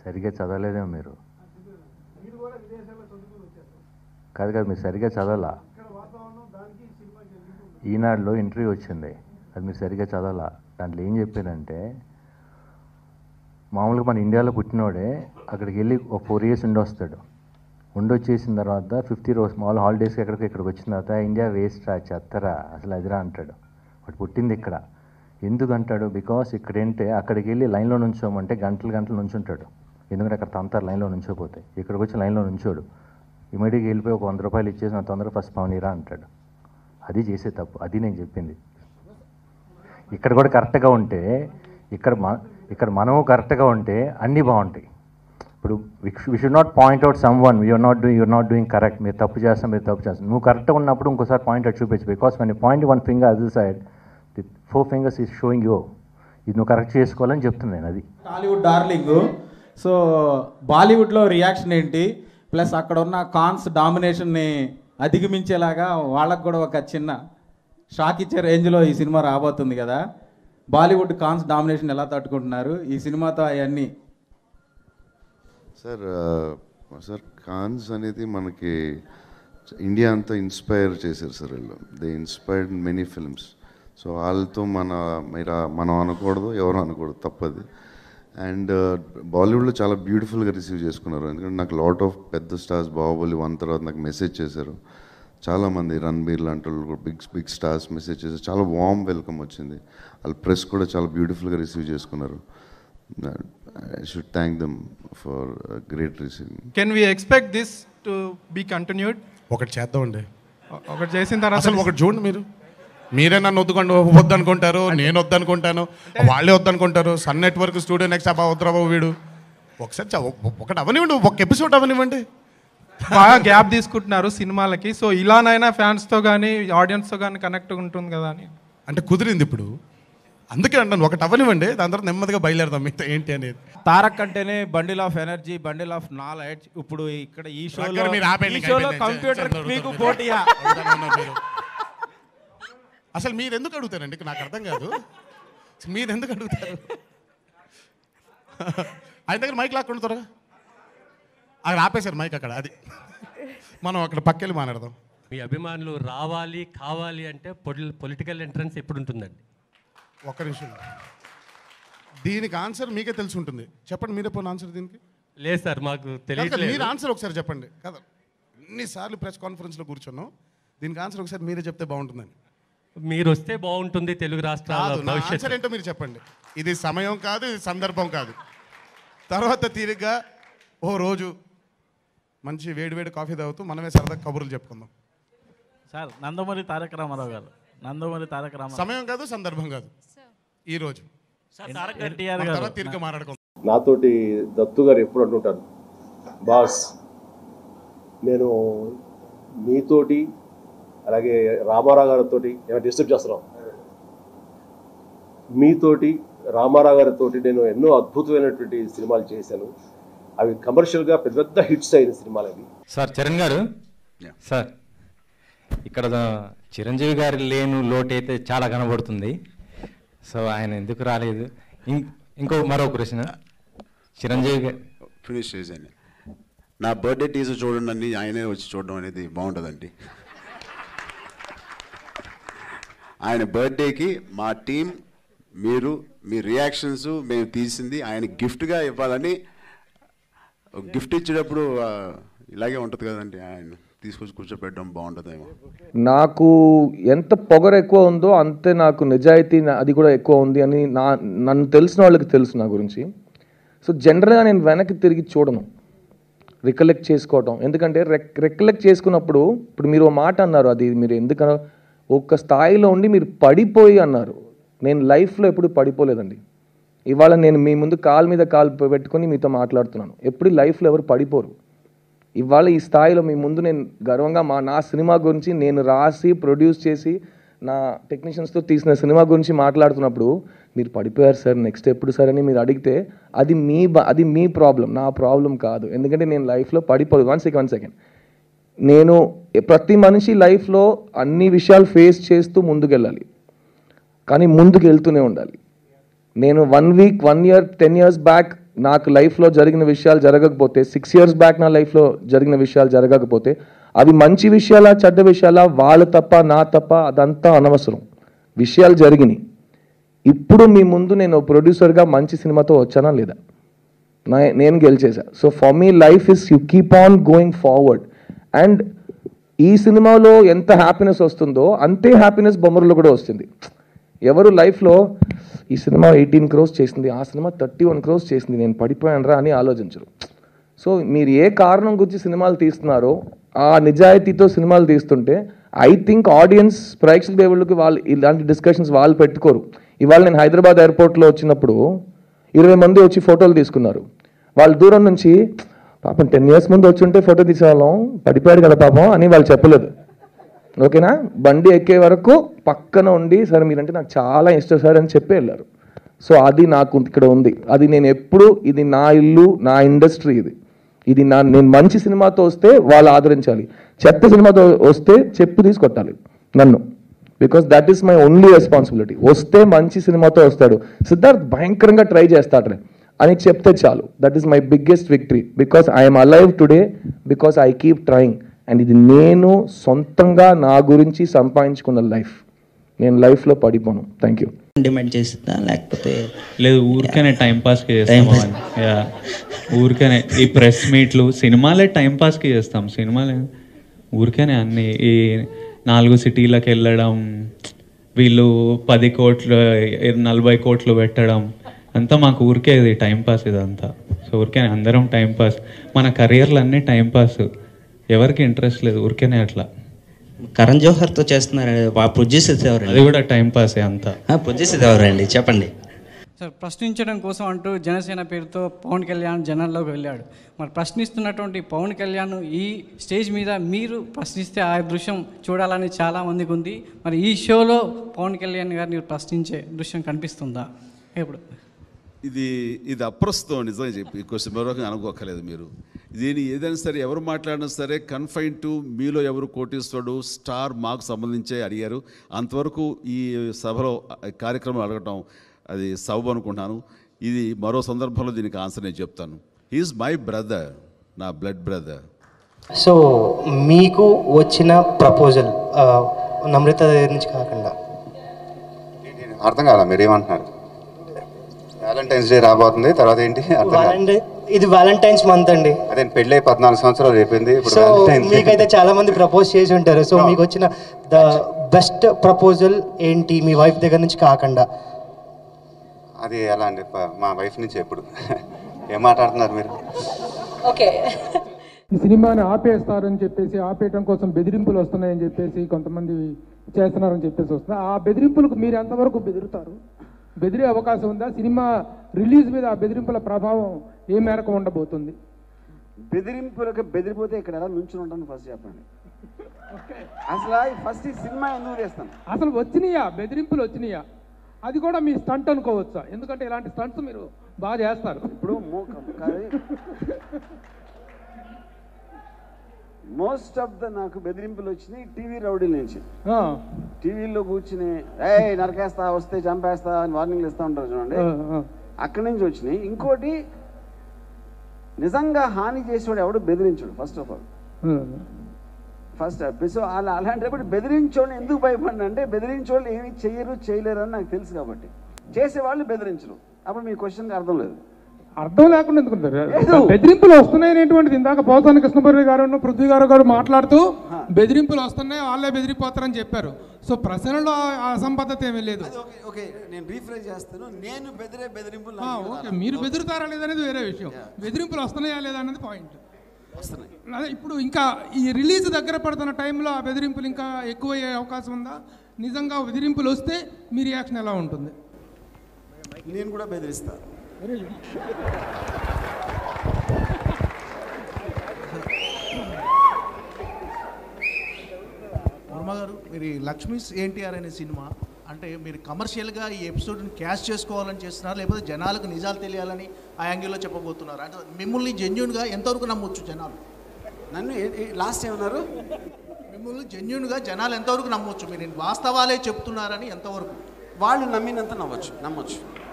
సరిగ్గా చదవలేదేమో మీరు కాదు కాదు మీరు సరిగ్గా చదవాలా ఈనాడులో ఇంటర్వ్యూ వచ్చింది అది మీరు సరిగ్గా చదవాలా దాంట్లో ఏం చెప్పారంటే మామూలుగా మన ఇండియాలో పుట్టినోడే అక్కడికి వెళ్ళి ఒక ఫోర్ ఇయర్స్ ఉండి వస్తాడు ఉండొచ్చేసిన తర్వాత ఫిఫ్టీ రోజు మామూలు హాలిడేస్కి ఎక్కడికి ఇక్కడికి వచ్చిన తర్వాత ఇండియా వేస్ట్ రా చెత్తరా అసలు అదిరా అంటాడు వాడు పుట్టింది ఇక్కడ ఎందుకు అంటాడు బికాస్ ఇక్కడ ఏంటే అక్కడికి వెళ్ళి లైన్లో నుంచోమంటే గంటలు గంటలు నుంచుంటాడు ఎందుకంటే అక్కడ తంతారు లైన్లో నుంచోపోతే ఇక్కడికి వచ్చి లైన్లో నుంచోడు ఇమీడియట్గా వెళ్ళిపోయి ఒక వంద రూపాయలు ఇచ్చేసి నా తొందరగా ఫస్ట్ పవనీరా అంటాడు అది చేసే తప్పు అది నేను చెప్పింది ఇక్కడ కూడా కరెక్ట్గా ఉంటే ఇక్కడ మ ఇక్కడ మనము కరెక్ట్గా ఉంటే అన్నీ బాగుంటాయి ఇప్పుడు we should not point out someone you're not doing you're not doing correct మీరు తప్పు చేస్తాం మీరు తప్పు చేస్తాం నువ్వు కరెక్ట్గా ఉన్నప్పుడు ఇంకోసారి పాయింట్ అవుట్ చూపించు బికాస్ మన point one finger other side the four fingers is showing you ఇది నువ్వు కరెక్ట్ చేసుకోవాలని చెప్తున్నాను నేను అది టాలీవుడ్ డార్లింగ్ సో బాలీవుడ్లో రియాక్షన్ ఏంటి ప్లస్ అక్కడ ఉన్న కాన్స్ డామినేషన్ని అధిగమించేలాగా వాళ్ళకు కూడా ఒక చిన్న షాక్ ఇచ్చే రేంజ్లో ఈ సినిమా రాబోతుంది కదా బాలీవుడ్ కాన్స్ డామినేషన్ ఎలా తట్టుకుంటున్నారు ఈ సినిమాతో అవన్నీ సార్ ఆ, సార్ కాన్స్ అనేది మనకి ఇండియా అంతా ఇన్స్పైర్ చేశారు సార్ వీళ్ళు they inspired many films so వాళ్ళతో మన మీరు మనం అనకూడదు ఎవరు అనకూడదు తప్పది అండ్ బాలీవుడ్లో చాలా బ్యూటిఫుల్గా రిసీవ్ చేసుకున్నారు ఎందుకంటే నాకు లాట్ ఆఫ్ పెద్ద స్టార్స్ బాహుబలి వన్ తర్వాత నాకు మెసేజ్ చేశారు చాలామంది రణబీర్ లాంటి వాళ్ళు కూడా బిగ్ బిగ్ స్టార్స్ మెసేజ్ చేశారు చాలా వామ్ వెల్కమ్ వచ్చింది వాళ్ళ ప్రెస్ కూడా చాలా బ్యూటిఫుల్గా రిసీవ్ చేసుకున్నారు I should thank them for great receiving can we expect this to be continued ఒకటి చేద్దామండి ఒకటి చేసిన తర్వాత అసలు ఒకటి చూడండి మీరు మీరే నన్ను వద్దుకోండి వద్దనుకుంటారు నేను వద్దనుకుంటాను వాళ్ళే వద్దనుకుంటారు సన్ నెట్వర్క్ స్టూడియో నెక్స్ట్ అబ్బా వద్దురాబాబు వీడు ఒకసారి చ- ఒక- ఒకటి అవనివ్వండి ఒక ఎపిసోడ్ అవనివ్వండి బాగా గ్యాప్ తీసుకుంటున్నారు సినిమాలకి సో ఇలానైనా ఫ్యాన్స్తో కానీ ఆడియన్స్తో కానీ కనెక్ట్ ఉంటుంది కదా అని అంటే కుదిరింది ఇప్పుడు అందుకే అంటాను ఒకటి అవనివ్వండి దాని తర్వాత నెమ్మదిగా బయలుదేరదాం మిగతా ఏంటి అనేది తారక్ అంటేనే bundle of energy bundle of knowledge ఇప్పుడు ఇక్కడ ఈ షోలో దగ్గర మీరు ఆపేయండి, ఈ షోలో అయిపోయింది. కంప్యూటర్ చంద్రుడు మీకు దొరుకుతుంది. పోటీయా అడుగుతానే ఉన్నారు మీరు. అసలు మీరు ఎందుకు అడుగుతారండి నాకు అర్థం కాదు మీరు ఎందుకు అడుగుతారు ఆయన దగ్గర మైక్ లాక్కుండా త్వరగా అక్కడ ఆపేశారు మైక్ అక్కడ అది మనం అక్కడ పక్కెళ్ళి మాట్లాడదాం మీ అభిమానులు రావాలి కావాలి అంటే పొలిటికల్ ఎంట్రన్స్ ఎప్పుడు ఉంటుందండి ఒక్క నిమిషం దీనికి ఆన్సర్ మీకే తెలిసి ఉంటుంది చెప్పండి మీరే పోయిన ఆన్సర్ దీనికి లేదు సార్ మాకు కాదు, కాదు, తెలియట్లేదు మీరు ఆన్సర్ ఒకసారి చెప్పండి కదా ఎన్నిసార్లు ప్రెస్ కాన్ఫరెన్స్లో కూర్చున్నాం దీనికి ఆన్సర్ ఒకసారి మీరే చెప్తే బాగుంటుందని మీరు వస్తే బాగుంటుంది తెలుగు రాష్ట్రాల కాదు నా భవిష్యత్తు ఆన్సర్ ఏంటో మీరు చెప్పండి ఇది సమయం కాదు ఇది సందర్భం కాదు తర్వాత తీరిగ్గా ఓ రోజు మంచి వేడివేడి కాఫీ తాగుతూ మనమే సరదా కబుర్లు చెప్పుకుందాం సార్ నందమూరి తారక రామారావు గారు నందమూరి తారక రామారావు సమయం కాదు సందర్భం కాదు ఈ రోజు ఎన్టీఆర్ మన గారు తర్వాత తీరిగ్గా మాట్లాడుకుందాం నాతోటి దత్తు గారు ఎప్పుడు అంటుంటారు బాస్ నేను మీతోటి అలాగే రామారావు గారితో ఏమైనా డిస్టర్బ్ చేస్తున్నాం మీతోటి రామారావు గారితో నేను ఎన్నో అద్భుతమైనటువంటి సినిమాలు చేశాను అవి కమర్షియల్గా పెద్ద పెద్ద హిట్స్ అయిన సినిమాలు అవి సార్ చరణ్ గారు సార్ ఇక్కడ చిరంజీవి గారి లేను లోటు అయితే చాలా కనబడుతుంది సో ఆయన ఎందుకు రాలేదు ఇం- ఇంకో మరో ప్రశ్న చిరంజీవి గారు ఫినిష్ చేశాను నా బర్త్డే టీజర్ చూడండి అని ఆయనే వచ్చి చూడడం అనేది బాగుంటుందండి ఆయన బర్త్డేకి మా టీం మీరు మీ రియాక్షన్స్ మేము తీసింది ఆయన గిఫ్ట్గా ఇవ్వాలని గిఫ్ట్ ఇచ్చేటప్పుడు ఆ, ఇలాగే ఉంటుంది కదండి ఆయన తీసుకొచ్చి కూర్చోపెట్టడం బాగుంటుందేమో నాకు ఎంత పొగరు ఎక్కువ ఉందో అంతే నాకు నిజాయితీ నా- అది కూడా ఎక్కువ ఉంది అని నా నన్ను తెలిసిన వాళ్ళకి తెలుసు నా గురించి సో జనరల్గా నేను వెనక్కి తిరిగి చూడను రికలెక్ట్ చేసుకోవటం ఎందుకంటే రెక్ రికలెక్ట్ చేసుకున్నప్పుడు ఇప్పుడు మీరు ఓ మాట అన్నారు అది మీరు ఎందుకనో ఒక్క స్థాయిలో ఉండి మీరు పడిపోయి అన్నారు నేను లైఫ్లో ఎప్పుడు పడిపోలేదండి ఇవాళ నేను మీ ముందు కాలు మీద కాలు పెట్టుకొని మీతో మాట్లాడుతున్నాను ఎప్పుడు లైఫ్లో ఎవరు పడిపోరు ఇవాళ ఈ స్థాయిలో మీ ముందు నేను గర్వంగా మా నా సినిమా గురించి నేను రాసి ప్రొడ్యూస్ చేసి నా టెక్నీషియన్స్తో తీసిన సినిమా గురించి మాట్లాడుతున్నప్పుడు మీరు పడిపోయారు సార్ నెక్స్ట్ ఎప్పుడు సార్ అని మీరు అడిగితే అది మీ బ- అది మీ ప్రాబ్లం నా ప్రాబ్లం కాదు ఎందుకంటే నేను లైఫ్లో పడిపోదు వన్ సెకండ్ వన్ సెకండ్ నేను ప్రతి మనిషి లైఫ్లో అన్ని విషయాలు ఫేస్ చేస్తూ ముందుకెళ్ళాలి కానీ ముందుకు వెళ్తూనే ఉండాలి నేను one week one year ten years back నాకు లైఫ్లో జరిగిన విషయాలు జరగకపోతే సిక్స్ ఇయర్స్ బ్యాక్ నా లైఫ్లో జరిగిన విషయాలు జరగకపోతే అవి మంచి విషయాలా చెడ్డ విషయాలా వాళ్ళు తప్ప నా తప్ప అదంతా అనవసరం విషయాలు జరిగినాయి ఇప్పుడు మీ ముందు నేను ప్రొడ్యూసర్గా మంచి సినిమాతో వచ్చానా లేదా నా నేను గెలిచేసా so for me life is you keep on going forward and ఈ సినిమాలో ఎంత హ్యాపీనెస్ వస్తుందో అంతే హ్యాపీనెస్ బొమ్మరులో కూడా వస్తుంది ఎవరు లైఫ్లో ఈ సినిమా ఎయిటీన్ క్రోస్ చేసింది ఆ సినిమా థర్టీ వన్ క్రోస్ చేసింది నేను పడిపోయానరా అని ఆలోచించరు సో మీరు ఏ కారణం గురించి సినిమాలు తీస్తున్నారో ఆ నిజాయితీతో సినిమాలు తీస్తుంటే ఐ థింక్ ఆడియన్స్ ప్రేక్షక దేవుళ్ళకి వాళ్ళు ఇలాంటి డిస్కషన్స్ వాళ్ళు పెట్టుకోరు ఇవాళ నేను హైదరాబాద్ ఎయిర్పోర్ట్లో వచ్చినప్పుడు ఇరవై మంది వచ్చి ఫోటోలు తీసుకున్నారు వాళ్ళు దూరం నుంచి పాపం టెన్ ఇయర్స్ ముందు వచ్చి ఉంటే ఫోటో తీసేవాళ్ళం పడిపోయాడు కదా పాపం అని వాళ్ళు చెప్పలేదు ఓకేనా బండి ఎక్కే వరకు పక్కన ఉండి సరే మీరంటే నాకు చాలా ఇష్టం సార్ అని చెప్పి వెళ్ళారు సో అది నాకు ఇక్కడ ఉంది అది నేను ఎప్పుడు ఇది నా ఇల్లు నా ఇండస్ట్రీ ఇది ఇది నా నేను మంచి సినిమాతో వస్తే వాళ్ళు ఆదరించాలి చెత్త సినిమాతో వస్తే చెప్పు తీసుకొట్టాలి నన్ను because that is my only responsibility వస్తే మంచి సినిమాతో వస్తాడు సిద్ధార్థ్ భయంకరంగా ట్రై చేస్తాడు అని చెప్తే చాలు that is my biggest victory because I'm alive today because I keep trying and ఇది నేను సొంతంగా నా గురించి సంపాదించుకున్న లైఫ్ నేను లైఫ్లో పడిపోను థ్యాంక్ యూ డిమాండ్ చేస్తుందా లేకపోతే లేదు ఊరికనే టైం పాస్కి చేస్తాం Time pass. అవన్నీ. యా ఊరికనే ఈ ప్రెస్ మీట్లు సినిమాలే టైం పాస్కి చేస్తాం సినిమాలే ఊరికనే అన్ని ఈ నాలుగు సిటీలకు వెళ్ళడం వీళ్ళు పది కోట్లు నలభై కోట్లు పెట్టడం అంతా మాకు ఊరికే ఇది టైం పాస్ ఇదంతా సో ఊరికే అందరం టైం పాస్ మన కెరియర్లు అన్నీ టైం పాస్ ఎవరికి ఇంట్రెస్ట్ లేదు ఊరికేనే అట్లా కరణ్ జోహర్తో చేస్తున్నారు ప్రొడ్యూసర్స్ ఎవరండి అది కూడా టైం పాసే అంతా ప్రొడ్యూసర్స్ ఎవరండి చెప్పండి సార్ ప్రశ్నించడం కోసం అంటూ జనసేన పేరుతో పవన్ కళ్యాణ్ జనాల్లోకి వెళ్ళాడు మరి ప్రశ్నిస్తున్నటువంటి పవన్ కళ్యాణ్ ఈ స్టేజ్ మీద మీరు ప్రశ్నిస్తే ఆ దృశ్యం చూడాలని చాలా మందికి ఉంది మరి ఈ షోలో పవన్ కళ్యాణ్ గారిని ప్రశ్నించే దృశ్యం కనిపిస్తుందా ఇప్పుడు ఇది ఇది అప్రస్తుతం నిజంగా చెప్పి క్వశ్చన్ మరొక అనుకోకలేదు మీరు దీని ఏదైనా సరే ఎవరు మాట్లాడినా సరే కన్ఫైన్ టు మీలో ఎవరు కోటిస్తాడు స్టార్ మాకు సంబంధించే అడిగారు అంతవరకు ఈ సభలో ఆ కార్యక్రమం అడగటం అది సబబు అనుకుంటున్నాను ఇది మరో సందర్భంలో దీనికి ఆన్సర్ నేను చెప్తాను ఈజ్ మై బ్రదర్ నా బ్లడ్ బ్రదర్ సో మీకు వచ్చిన ప్రపోజల్ నమ్రత దగ్గర నుంచి కాకుండా అర్థం కాదా మీరు ఏమంటున్నారు వ్యాలంటైన్స్ డే రాబోతుంది తర్వాత ఏంటి అర్థం కాదు Valentine- ఇది వ్యాలంటైన్స్ మంత్ అండి అదే పెళ్ళి పద్నాలుగు సంవత్సరాలు అయిపోయింది ఇప్పుడు సో వ్యాలంటైన్స్ డే. మీకైతే చాలా మంది ప్రపోజ్ చేసి ఉంటారు సో మీకు వచ్చిన ద బెస్ట్ ప్రపోజల్ ఏంటి మీ వైఫ్ దగ్గర నుంచి కాకుండా అది ఎలా అండి ప- మా వైఫ్ నుంచి ఎప్పుడు ఏం మాట్లాడుతున్నారు మీరు ఓకే ఈ సినిమాని ఆపేస్తారని చెప్పేసి ఆపేయటం కోసం బెదిరింపులు వస్తున్నాయని చెప్పేసి కొంతమంది చేస్తున్నారని చెప్పేసి వస్తుంది ఆ బెదిరింపులకు మీరు ఎంతవరకు బెదిరుతారు బెదిరే అవకాశం ఉందా సినిమా రిలీజ్ మీద ఆ బెదిరింపుల ప్రభావం ఏ మేరకు ఉండబోతుంది బెదిరింపులకు బెదిరిపోతే ఇక్కడ ఎలా నుంచుని ఉంటాను ఫస్ట్ చెప్పండి అసలు ఫస్ట్ ఈ సినిమా ఎందుకు చేస్తాను అసలు వచ్చినాయా బెదిరింపులు వచ్చినాయా అది కూడా మీ స్టంట్ అనుకోవచ్చా ఎందుకంటే ఇలాంటి స్టంట్స్ మీరు బాగా చేస్తారు ఇప్పుడు మోస్ట్ ఆఫ్ ద నాకు బెదిరింపులు వచ్చినాయి టీవీ రౌడీల నుంచి ఆ, టీవీలో కూర్చుని ఏ నరకేస్తా వస్తే చంపేస్తా అని వార్నింగ్లు ఇస్తూ ఉంటారు చూడండి ఆ, ఆ. అక్కడి నుంచి వచ్చినాయి ఇంకోటి నిజంగా హాని చేసేవాడు ఎవడు బెదిరించడు first of all first so అలా అలాంటప్పుడు బెదిరించోళ్ళు ఎందుకు భయపడిన అంటే బెదిరించోళ్ళు ఏమి చెయ్యరు చేయలేరు అని నాకు తెలుసు కాబట్టి చేసేవాళ్ళు బెదిరించరు అప్పుడు మీ క్వశ్చన్కి అర్థం లేదు అర్థం లేకుండా ఎందుకుంటారు బెదిరింపులు వస్తున్నాయనేటువంటిది ఇందాక పోతాను కృష్ణపూర్తి గారు పృథ్వీ గారు గారు మాట్లాడుతూ బెదిరింపులు వస్తున్నాయి వాళ్ళే బెదిరిపోతారని చెప్పారు సో ప్రశ్నలో ఆ అసంబద్ధత ఏమీ లేదు ఓకే నేను రీఫ్రెష్ చేస్తాను నేను బెదిరే బెదిరింపులు ఆ, ఓకే మీరు బెదిరుతారా లేదనేది వేరే విషయం బెదిరింపులు వస్తున్నాయా లేదా అనేది పాయింట్ వస్తున్నాయి అదే ఇప్పుడు ఇంకా ఈ రిలీజ్ దగ్గర పడుతున్న టైంలో ఆ బెదిరింపులు ఇంకా ఎక్కువయ్యే అవకాశం ఉందా నిజంగా బెదిరింపులు వస్తే మీ రియాక్షన్ ఎలా ఉంటుంది నేను కూడా బెదిరిస్తాను వర్మ గారు మీరు ఈ లక్ష్మీస్ ఎన్టీఆర్ అనే సినిమా అంటే మీరు కమర్షియల్గా ఈ ఎపిసోడ్ని క్యాష్ చేసుకోవాలని చేస్తున్నారు లేకపోతే జనాలకు నిజాలు తెలియాలని ఆ యాంగిల్లో చెప్పబోతున్నారు అంటే మిమ్మల్ని జెన్యున్గా ఎంతవరకు నమ్మొచ్చు జనాలు నన్ను లాస్ట్ ఏమన్నారు మిమ్మల్ని జెన్యున్గా జనాలు ఎంతవరకు నమ్మొచ్చు మీరు వాస్తవాలే చెప్తున్నారని ఎంతవరకు వాళ్ళు నమ్మినంత నమ్మొచ్చు నమ్మొచ్చు